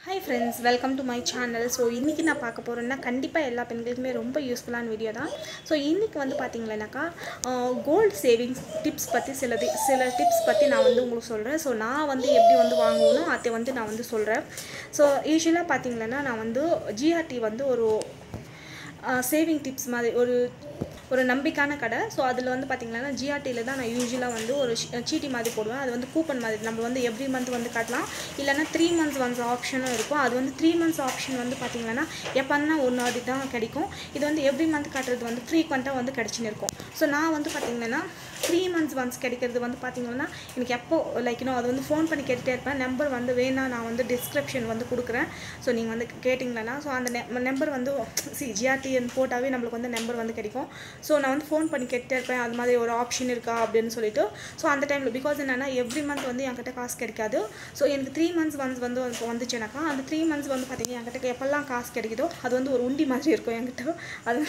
hi friends welcome to my channel so இன்றைக்கி நான் பார்க்க போகிறேன்னா கண்டிப்பாக எல்லா பெண்களுக்குமே ரொம்ப யூஸ்ஃபுல்லான வீடியோ தான் ஸோ இன்றைக்கி வந்து பார்த்தீங்கன்னாக்கா கோல்டு சேவிங்ஸ் டிப்ஸ் பற்றி சில தி- சில டிப்ஸ் பற்றி நான் வந்து உங்களுக்கு சொல்கிறேன் ஸோ நான் வந்து எப்படி வந்து வாங்கணும் அதை வந்து நான் வந்து சொல்கிறேன் ஸோ யூஸ்வலாக பார்த்தீங்கன்னா நான் வந்து ஜிஆர்டி வந்து ஒரு சேவிங் டிப்ஸ் மாதிரி ஒரு ஒரு நம்பிக்கையான கடை ஸோ அதில் வந்து பார்த்தீங்கன்னா ஜிஆர்டியில் தான் நான் யூஸ்வலாக வந்து ஒரு ஷி- சீட்டி மாதிரி போடுவேன் அது வந்து கூப்பன் மாதிரி நம்ம வந்து எவ்ரி மந்த் வந்து கட்டலாம் இல்லைன்னா த்ரீ மந்த்ஸ் ஒன்ஸ் ஆப்ஷனும் இருக்கும் அது வந்து த்ரீ மந்த்ஸ் ஆப்ஷன் வந்து பார்த்தீங்கன்னா எப்போன்னா ஒரு நாள் தான் கிடைக்கும் இது வந்து எவ்ரி மந்த் கட்டுறது வந்து ஃப்ரீக்வெண்ட்டாக வந்து கிடச்சின்னு இருக்கும் ஸோ நான் வந்து பார்த்தீங்கன்னா த்ரீ மந்த்ஸ் ஒன்ஸ் கிடைக்கிறது வந்து பார்த்தீங்கன்னா எனக்கு எப்போ லைக் இன்னும் அது வந்து ஃபோன் பண்ணி கேட்டுகிட்டே இருப்பேன் நம்பர் வந்து வேணா நான் வந்து டிஸ்கிரிப்ஷன் வந்து கொடுக்குறேன் ஸோ நீங்கள் வந்து கேட்டிங்களா ஸோ அந்த நம்பர் வந்து சி ஜிஆர்டிஎன் போட்டாவே நம்மளுக்கு வந்து நம்பர் வந்து கிடைக்கும் ஸோ நான் வந்து ஃபோன் பண்ணி கேட்டுட்டே இருப்பேன் அது மாதிரி ஒரு ஆப்ஷன் இருக்கா அப்படின்னு சொல்லிட்டு ஸோ அந்த டைமில் பிகாஸ் என்னென்னா எவ்ரி மந்த் வந்து என்கிட்ட காசு கிடைக்காது ஸோ எனக்கு த்ரீ மந்த்ஸ் ஒன்ஸ் வந்து இப்போ வந்துச்சுனாக்கா அந்த த்ரீ மந்த்ஸ் வந்து பார்த்தீங்கன்னா என்கிட்ட எப்போல்லாம் காசு கிடைக்குதோ அது வந்து ஒரு உண்டி மாதிரி இருக்கும் என்கிட்ட அது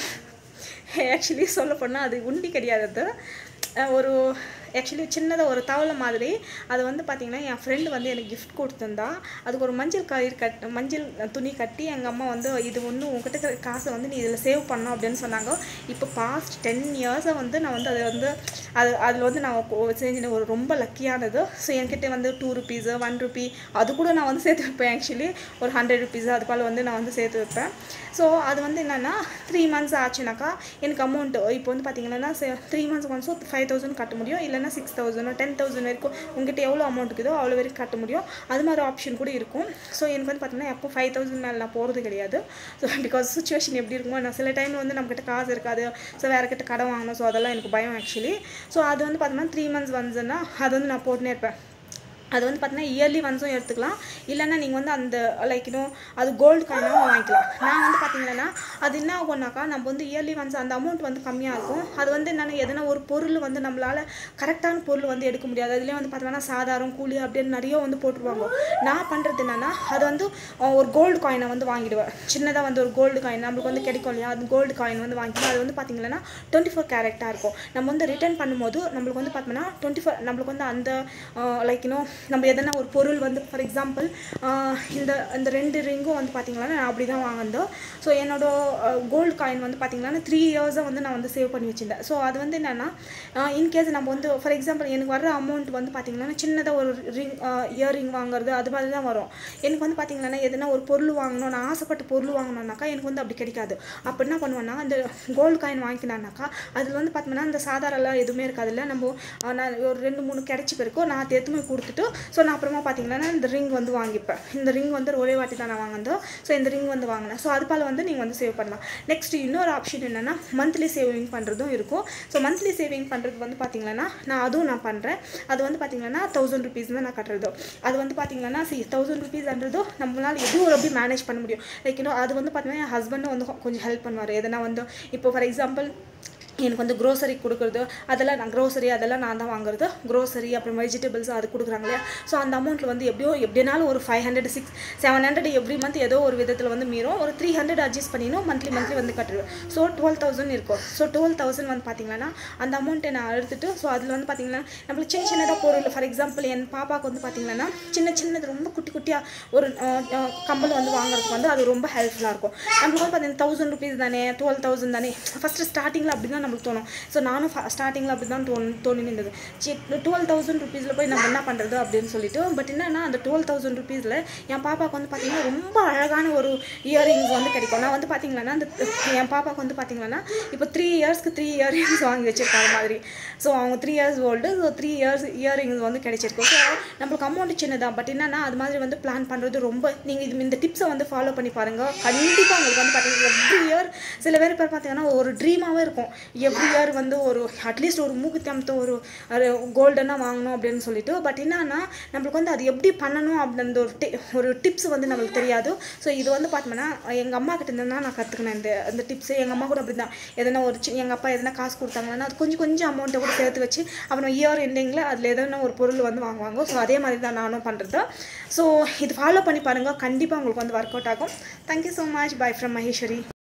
ஆக்சுவலி சொல்ல போனால் அது உண்டி கிடையாது அது அஹ் ஒரு ஆக்சுவலி சின்னதாக ஒரு தவளை மாதிரி அது வந்து பார்த்திங்கன்னா என் ஃப்ரெண்டு வந்து எனக்கு gift கொடுத்துருந்தா அதுக்கு ஒரு மஞ்சள் கயிறு கட் மஞ்சள் துணி கட்டி எங்கள் அம்மா வந்து இது ஒன்று உங்ககிட்ட இருக்கிற காசை வந்து நீ இதில் சேவ் பண்ணணும் அப்படின்னு சொன்னாங்க இப்போ பாஸ்ட் டென் இயர்ஸாக வந்து நான் வந்து அதை வந்து அது அதில் வந்து நான் கொ- செஞ்ச ஒரு ரொம்ப லக்கியானது ஸோ என்கிட்ட வந்து டூ ருபீஸு ஒன் ருபி அது கூட நான் வந்து சேர்த்து வைப்பேன் ஆக்சுவலி ஒரு ஹண்ட்ரட் ருபீஸ் அது போல் வந்து நான் வந்து சேர்த்து வைப்பேன் ஸோ அது வந்து என்னென்னா த்ரீ மந்த்ஸ் ஆச்சுனாக்கா எனக்கு அமௌண்ட்டு இப்போ வந்து பார்த்தீங்கன்னா த்ரீ மந்த்ஸ் ஒன்ஸோ ஃபைவ் தௌசண்ட் கட்ட முடியும் இல்லைன்னா சிக்ஸ் தௌசண்டோ டென் தௌசண்ட் வரைக்கும் உங்ககிட்ட எவ்வளோ அமௌண்ட் இருக்குதோ அவ்வளோ வரைக்கும் கட்ட முடியும் அது மாதிரி ஆப்ஷன் கூட இருக்கும் ஸோ எனக்கு வந்து பார்த்தீங்கன்னா எப்போ ஃபைவ் தௌசண்ட் மேலே நான் போகிறது கிடையாது ஸோ பிகாஸ் சுச்சுவேஷன் எப்படி இருக்குமோ நான் சில டைமில் வந்து நம்மக்கிட்ட காசு இருக்காது ஸோ வேறு கிட்ட கடன் வாங்கணும் ஸோ அதெல்லாம் எனக்கு பயம் ஆக்சுவலி ஸோ அது வந்து பார்த்தீங்கன்னா த்ரீ மந்த்ஸ் ஒன்ஸ்னா அது வந்து நான் போட்டுனே இருப்பேன் அது வந்து பார்த்தீங்கன்னா இயர்லி ஒன்ஸும் எடுத்துக்கலாம் இல்லைன்னா நீங்கள் வந்து அந்த லைக் இன்னும் அது கோல்டு காயினாகவும் வாங்கிக்கலாம் நான் வந்து பார்த்தீங்கன்னா அது என்ன ஆகும்னாக்கா நம்ம வந்து இயர்லி ஒன்ஸ் அந்த அமௌண்ட் வந்து கம்மியாக இருக்கும் அது வந்து என்னென்ன எதனா ஒரு பொருள் வந்து நம்மளால் கரெக்டான பொருள் வந்து எடுக்க முடியாது அதுலேயே வந்து பார்த்தீங்கன்னா சாதாரண கூலி அப்படின்னு நிறைய வந்து போட்டுருவாங்க நான் பண்ணுறது என்னென்னா அது வந்து அஹ், ஒரு கோல்டு காயினை வந்து வாங்கிடுவேன் சின்னதாக வந்து ஒரு கோல்டு காயின் நம்மளுக்கு வந்து கிடைக்கும் இல்லையா அது கோல்டு காயின் வந்து வாங்கிட்டு அது வந்து பார்த்தீங்கன்னா டுவெண்ட்டி ஃபோர் கேரக்டாக இருக்கும் நம்ம வந்து ரிட்டர்ன் பண்ணும்போது நம்மளுக்கு வந்து பார்த்தோம்னா டுவெண்ட்டி ஃபோர் நம்மளுக்கு வந்து அந்த லைக் இன்னும் நம்ம எதனா ஒரு பொருள் வந்து ஃபார் எக்ஸாம்பிள் இந்த இந்த ரெண்டு ரிங்கும் வந்து பார்த்தீங்கன்னா நான் அப்படி தான் வாங்கினோம் ஸோ என்னோட கோல்டு காயின் வந்து பார்த்தீங்கன்னா த்ரீ இயர்ஸாக வந்து நான் வந்து சேவ் பண்ணி வச்சிருந்தேன் ஸோ அது வந்து என்னென்னா இன்கேஸ் நம்ம வந்து ஃபார் எக்ஸாம்பிள் எனக்கு வர அமௌண்ட் வந்து பார்த்தீங்கன்னா சின்னதாக ஒரு ரிங் இயரிங் வாங்குறது அது மாதிரி தான் வரும் எனக்கு வந்து பார்த்தீங்கன்னா எதனா ஒரு பொருள் வாங்கணும் நான் ஆசைப்பட்ட பொருள் வாங்கணும்னாக்கா எனக்கு வந்து அப்படி கிடைக்காது அப்போ என்ன பண்ணுவேன்னா அந்த கோல்டு காயின் வாங்கிக்கினாக்கா அதில் வந்து பார்த்தோம்னா இந்த சாதாரணலாம் எதுவுமே இருக்காதுல்ல நம்ம அஹ், நான் ஒரு ரெண்டு மூணு கிடைச்சி பிறக்கும் நான் அது எடுத்துமே கொடுத்துட்டு ஸோ நான் அப்புறமா பார்த்தீங்கன்னா இந்த ரிங் வந்து வாங்கிப்பேன் இந்த ரிங் வந்து ஒரே வாட்டி தான் நான் வாங்கினோம் ஸோ இந்த ரிங் வந்து வாங்கினேன் ஸோ அது போல் வந்து நீங்கள் வந்து சேவ் பண்ணலாம் நெக்ஸ்ட் இன்னொரு ஆப்ஷன் என்னென்னா மந்த்லி சேவிங் பண்ணுறதும் இருக்கும் ஸோ மந்த்லி சேவிங் பண்ணுறது வந்து பார்த்தீங்கன்னா நான் அதுவும் நான் பண்ணுறேன் அது வந்து பார்த்தீங்கன்னா தௌசண்ட் ருபீஸ் தான் நான் கட்டுறது அது வந்து பார்த்தீங்கன்னா சி தௌசண்ட் ருபீஸ்ன்றதோ நம்மளால் எதுவும் ஒரு அப்படி மேனேஜ் பண்ண முடியும் லைக் இன்னும் அது வந்து பார்த்தீங்கன்னா என் ஹஸ்பண்டும் வந்து கொஞ்சம் ஹெல்ப் பண்ணுவார் எதனா வந்து இப்போ ஃபார் எக்ஸாம்பிள் எனக்கு வந்து க்ரோசரி கொடுக்குறது அதெல்லாம் நான் க்ரோசரி அதெல்லாம் நான் தான் வாங்குறது க்ரோசரி அப்புறம் வெஜிடபிள்ஸ் அது கொடுக்குறாங்க இல்லையா ஸோ அந்த அமௌண்ட்டில் வந்து எப்படியோ எப்படினாலும் ஒரு five hundred six seven hundred every month ஏதோ ஒரு விதத்தில் வந்து மீறும் ஒரு த்ரீ ஹண்ட்ரட் அட்ஜஸ்ட் பண்ணினோம் மந்த்லி மந்த்லி வந்து கட்டுருவேன் ஸோ டுவெல் தௌசண்ட் இருக்கும் ஸோ டுவெல் தௌசண்ட் வந்து பார்த்தீங்கன்னா அந்த அமௌண்ட்டை நான் எடுத்துட்டு ஸோ அதில் வந்து பார்த்தீங்கன்னா நம்மளுக்கு சின்ன சின்னதாக பொருள் ஃபார் எக்ஸாம்பிள் என் பாப்பாவுக்கு வந்து பார்த்தீங்கன்னா சின்ன சின்னது ரொம்ப குட்டி குட்டியாக ஒரு அஹ், அஹ், கம்பல் வந்து வாங்குறதுக்கு வந்து அது ரொம்ப ஹெல்ப்ஃபுல்லாக இருக்கும் நம்மளுக்கு வந்து பார்த்தீங்கன்னா தௌசண்ட் ருபீஸ் தானே டுவெல் தௌசண்ட் தானே ஃபஸ்ட்டு ஸ்டார்டிங்கில் அப்படி தான் நம்மளுக்கு தோணும் ஸோ நானும் ஸ்டார்டிங்கில் அப்படி தான் தோணு தோணி நின்றது டுவெல் தௌசண்ட் ருபீஸில் போய் நம்ம என்ன பண்ணுறது அப்படின்னு சொல்லிட்டு பட் என்னன்னா அந்த டுவெல் தௌசண்ட் ருபீஸில் என் பாப்பாவுக்கு வந்து பார்த்தீங்கன்னா ரொம்ப அழகான ஒரு இயரிங்ஸ் வந்து கிடைக்கும் நான் வந்து பார்த்தீங்கன்னா அந்த என் பாப்பாவுக்கு வந்து பார்த்தீங்கன்னா இப்போ த்ரீ இயர்ஸ்க்கு த்ரீ இயரிங்ஸ் வாங்கி வச்சிருக்காங்க மாதிரி ஸோ அவங்க three years old so three years earrings வந்து கிடைச்சிருக்கு ஸோ நம்மளுக்கு அமௌண்ட் சின்னதான் பட் என்னன்னா அது மாதிரி வந்து பிளான் பண்ணுறது ரொம்ப நீங்கள் இது இந்த டிப்ஸை வந்து ஃபாலோ பண்ணி பாருங்கள் கண்டிப்பாக உங்களுக்கு வந்து பார்த்தீங்கன்னா எவ்ரி இயர் சில பேர் பேர் பார்த்தீங்கன்னா ஒரு ட்ரீமாகவே இருக்கும் எவ்ரி இயர் வந்து ஒரு அட்லீஸ்ட் ஒரு மூக்குத்தமத்தை ஒரு கோல்டனாக வாங்கணும் அப்படின்னு சொல்லிட்டு பட் என்னன்னா நம்மளுக்கு வந்து அது எப்படி பண்ணணும் அப்படின்ற ஒரு டி ஒரு டிப்ஸ் வந்து நம்மளுக்கு தெரியாது ஸோ இது வந்து பார்த்தோம்னா எங்கள் அம்மா கிட்ட இருந்து தான் நான் கற்றுக்கினேன் இந்த இந்த டிப்ஸு எங்கள் அம்மா கூட அப்படி தான் எதனா ஒரு சி எங்கள் அப்பா எதனா காசு கொடுத்தாங்கன்னா அது கொஞ்சம் கொஞ்சம் அமௌண்ட்டை கூட சேர்த்து வச்சு அப்புறம் இயர் எண்டிங்கில் அதில் எதனா ஒரு பொருள் வந்து வாங்குவாங்க ஸோ அதே மாதிரி தான் நானும் பண்ணுறது ஸோ இது ஃபாலோ பண்ணி பாருங்கள் கண்டிப்பாக உங்களுக்கு வந்து ஒர்க் அவுட் ஆகும் thank you so much bye from Maheswari